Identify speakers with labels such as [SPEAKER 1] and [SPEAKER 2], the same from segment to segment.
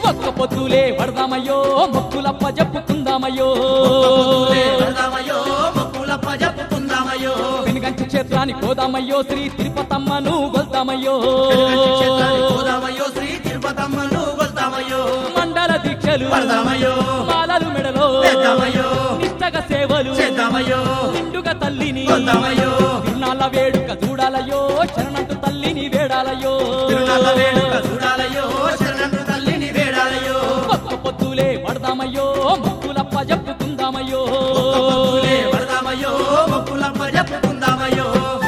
[SPEAKER 1] ఒక్క పొద్దులే వడదామయ్యో మొక్కులప్ప చెప్పుకుందామయ్యో
[SPEAKER 2] పొద్దులే వరదామయ్యో మొక్కులప్ప జప్పుకుందామయ్యో
[SPEAKER 1] వెనుగంచి క్షేత్రానికి పోదామయ్యో శ్రీ తిరుపతమ్మను గొల్తామయ్యో
[SPEAKER 2] వెనుగంచి క్షేత్రానికి పోదామయ్యో శ్రీ తిరుపతమ్మను కొల్తామయ్యో
[SPEAKER 1] మండల దీక్షలు
[SPEAKER 2] పడదామయ్యో
[SPEAKER 1] మాలలు మెడలో
[SPEAKER 2] వేద్దామయ్యో
[SPEAKER 1] నిష్టగా సేవలు
[SPEAKER 2] చేద్దామయ్యో
[SPEAKER 1] నిండుగా తల్లిని
[SPEAKER 2] కొల్తామయ్యో
[SPEAKER 1] తిరునాళ్ళ వేడుక చూడాలయ్యో శరణంటూ తల్లిని వేడాలయ్యో
[SPEAKER 2] తిరునాళ్ళ వేడుక చూడాలయ్యో శరణు తల్లిని వేడాలయ్యో
[SPEAKER 1] ఒక్క పొద్దులే వడదామయ్యో మొక్కులప్ప చెప్పుకుందామయ్యో
[SPEAKER 2] పొద్దులే వరదామయ్యో మొక్కులప్ప జప్పుకుందామయ్యో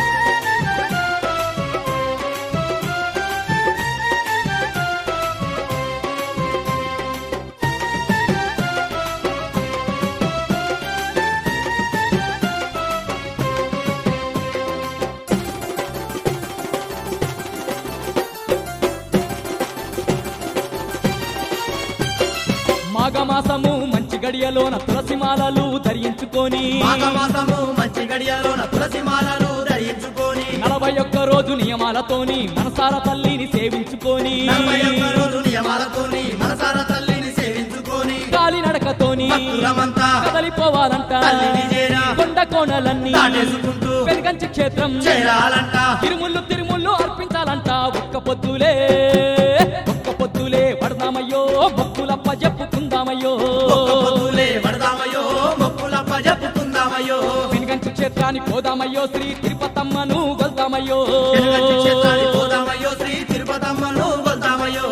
[SPEAKER 1] మాఘమాసము మంచి గడియలోన తులసి మాలలు ధరించుకొని
[SPEAKER 2] మాఘమాసము మంచి గడియలోన తులసి మాలలు ధరించుకొని
[SPEAKER 1] నలభై ఒక్క రోజు నియమాలతోని మనసార తల్లిని సేవించుకొని
[SPEAKER 2] నలభై ఒక్క రోజు నియమాలతోని మనసార తల్లిని సేవించుకొని
[SPEAKER 1] కాలి నడకతోని
[SPEAKER 2] భక్తులమంతా
[SPEAKER 1] కదలిపోవాలంట
[SPEAKER 2] తల్లిని చేరా
[SPEAKER 1] కొండ కోణలన్నీ
[SPEAKER 2] దాటేసుకుంటూ
[SPEAKER 1] వెనుగంచి క్షేత్రం
[SPEAKER 2] చేరాలంట
[SPEAKER 1] తిరుముళ్ళు తిరుముళ్ళు అర్పించాలంట ఒక్క పొద్దులే ఒక్క పొద్దులే పడదామయ్యో భక్తులప్ప చెప్పుకుందామయ్యో
[SPEAKER 2] ఒక్క పొద్దులే వడదామయ్యో మొక్కులప్ప జప్పుకుందామయ్యో
[SPEAKER 1] వెనుగంచి క్షేత్రానికి పోదామయ్యో శ్రీ తిరుపతమ్మను గొల్తామయ్యో
[SPEAKER 2] వెనుగంచి క్షేత్రానికి పోదామయ్యో శ్రీ తిరుపతమ్మను కొల్తామయ్యో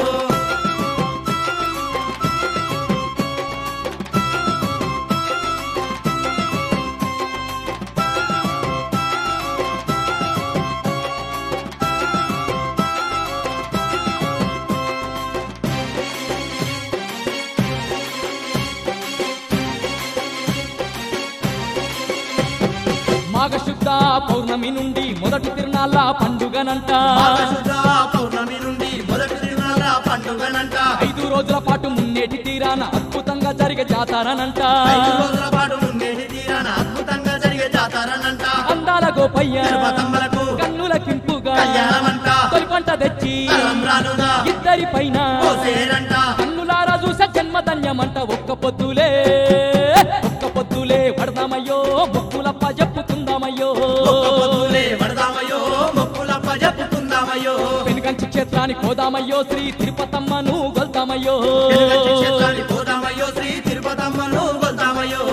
[SPEAKER 1] మాఘశుద్ధ పౌర్ణమి నుండి మొదటి తిరునాళ్ళ పండుగనంట
[SPEAKER 2] మాఘశుద్ధ పౌర్ణమి నుండి మొదటి తిరునాళ్ళ పండుగనంట
[SPEAKER 1] ఐదు రోజుల పాటు మున్నేటి తీరాన అద్భుతంగా జరిగే జాతరనంట
[SPEAKER 2] ఐదు రోజుల పాటు ఉండేటి తీరాన అద్భుతంగా జరిగే జాతరనంట
[SPEAKER 1] అందాల గోపయ్య
[SPEAKER 2] తిరుపతమ్మలకు
[SPEAKER 1] కన్నుల కింపుగా
[SPEAKER 2] కళ్యాణమంట
[SPEAKER 1] తొలి పంట తెచ్చి
[SPEAKER 2] తలంబ్రాలుగా
[SPEAKER 1] ఇద్దరి పైన
[SPEAKER 2] పోసేరంట
[SPEAKER 1] కన్నులారా చూసే జన్మధన్యమంట ఒక్క పొద్దులే ఒక్క పొద్దులే పడదామయ్యో మొక్కులప్ప చెప్పుకుందామయ్యో
[SPEAKER 2] ఒక్క పొద్దులే వడదామయ్యో మొక్కులప్ప జప్పుకుందామయ్యో
[SPEAKER 1] వెనుకంచి క్షేత్రానికి పోదామయ్యో శ్రీ తిరుపతమ్మను గొల్తామయ్యో
[SPEAKER 2] వెనుగంచి క్షేత్రానికి పోదామయ్యో శ్రీ తిరుపతమ్మను కొల్తామయ్యో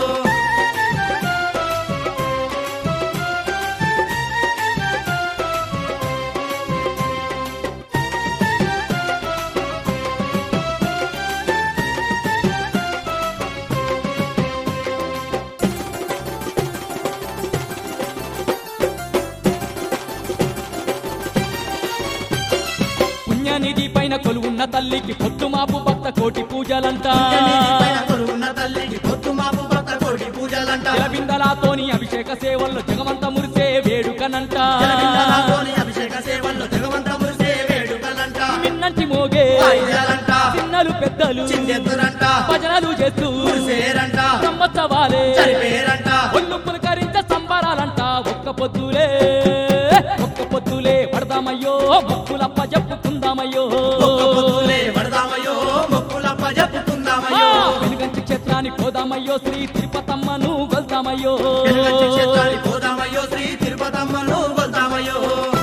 [SPEAKER 1] పుణ్యనిధి పైన కొలువున్న తల్లికి పొద్దు మాపు భక్త కోటి పూజలంట
[SPEAKER 2] పుణ్యనిధి పైన కొలువున్న తల్లికి పొద్దు మాపు భక్త కోటి పూజలంట
[SPEAKER 1] జలబిందలాతోని అభిషేక సేవల్లో జగమంత మురిసే వేడుకనంట
[SPEAKER 2] జలబిందనాథోని అభిషేక సేవల్లో జగవంత మురిసే వేడుకలంట
[SPEAKER 1] మిన్నంటి మోగే
[SPEAKER 2] వాయిద్యాలంట
[SPEAKER 1] చిన్నలు పెద్దలు
[SPEAKER 2] చిందెత్తురంట
[SPEAKER 1] భజనలు చేస్తూ
[SPEAKER 2] మురిసేరంట
[SPEAKER 1] బ్రహ్మోత్సవాలే
[SPEAKER 2] చనిపోయారంట
[SPEAKER 1] ఒళ్ళు పులకరించ సంబరాలంట ఒక్క పొద్దులే ఒక్క పొద్దులే పడదామయ్యో మొక్కులప్ప చెప్పుకుందామయ్యో
[SPEAKER 2] ఒక్క పొద్దులే వడదామయ్యో మొక్కులప్ప జప్పుకుందామయ్యో
[SPEAKER 1] వెనుగంచి క్షేత్రానికి పోదామయ్యో శ్రీ తిరుపతమ్మను గొల్తామయ్యో
[SPEAKER 2] వెనుగంచి క్షేత్రానికి పోదామయ్యో శ్రీ తిరుపతమ్మను కొల్తామయ్యో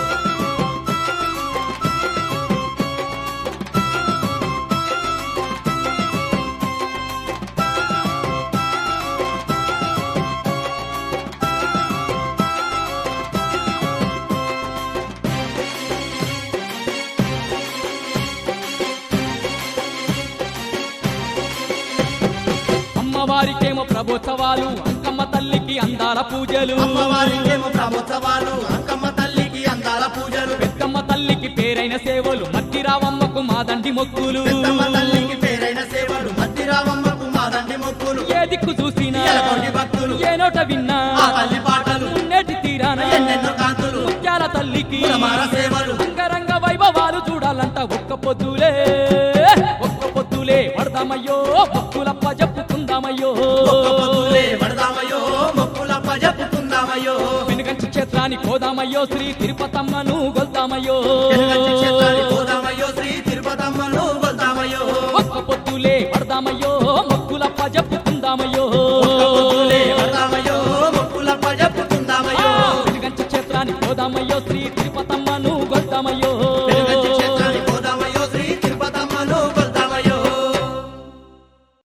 [SPEAKER 1] అమ్మవారికేమో ప్రభోత్సవాలు అంకమ్మ తల్లికి అందాల పూజలు
[SPEAKER 2] అమ్మవారికేమో బ్రహ్మోత్సవాలు అంకమ్మ తల్లికి అందాల పూజలు
[SPEAKER 1] పెద్దమ్మ తల్లికి పేరైన సేవలు మట్టి రావమ్మకు మాదండి మొక్కులు
[SPEAKER 2] పెద్దమ్మ తల్లికి పేరైన సేవలు మధ్యరామమ్మకు మాదండి మొక్కులు
[SPEAKER 1] ఏ దిక్కు చూసినా
[SPEAKER 2] ఎలగొండి భక్తులు
[SPEAKER 1] ఏ నోట విన్నా
[SPEAKER 2] ఆ తల్లి పాటలు
[SPEAKER 1] మున్నేటి తీరాన
[SPEAKER 2] ఎన్నెన్నో కాంతులు
[SPEAKER 1] ముత్యాల తల్లికి
[SPEAKER 2] కులమార సేవలు
[SPEAKER 1] అంగరంగ వైభవాలు చూడాలంట ఒక్క పొద్దులే ఒక్క పొద్దులే పడదామయ్యో భక్తులప్ప చెప్పుకుందామయ్యో
[SPEAKER 2] ఒక్క పొద్దులే వడదామయ్యో మొక్కులప్ప జప్పుకుందామయ్యో
[SPEAKER 1] వెనుగంచి క్షేత్రానికి పోదామయ్యో శ్రీ తిరుపతమ్మను గొల్తామయ్యో
[SPEAKER 2] వెనుగంచి క్షేత్రానికి పోదామయ్యో శ్రీ తిరుపతమ్మను కొల్తామయ్యో
[SPEAKER 1] ఒక్క పొద్దు పొద్దులే పడదామయ్యో మొక్కులప్ప జప్పుకుందామయ్యో
[SPEAKER 2] ఒక్క పొద్దులే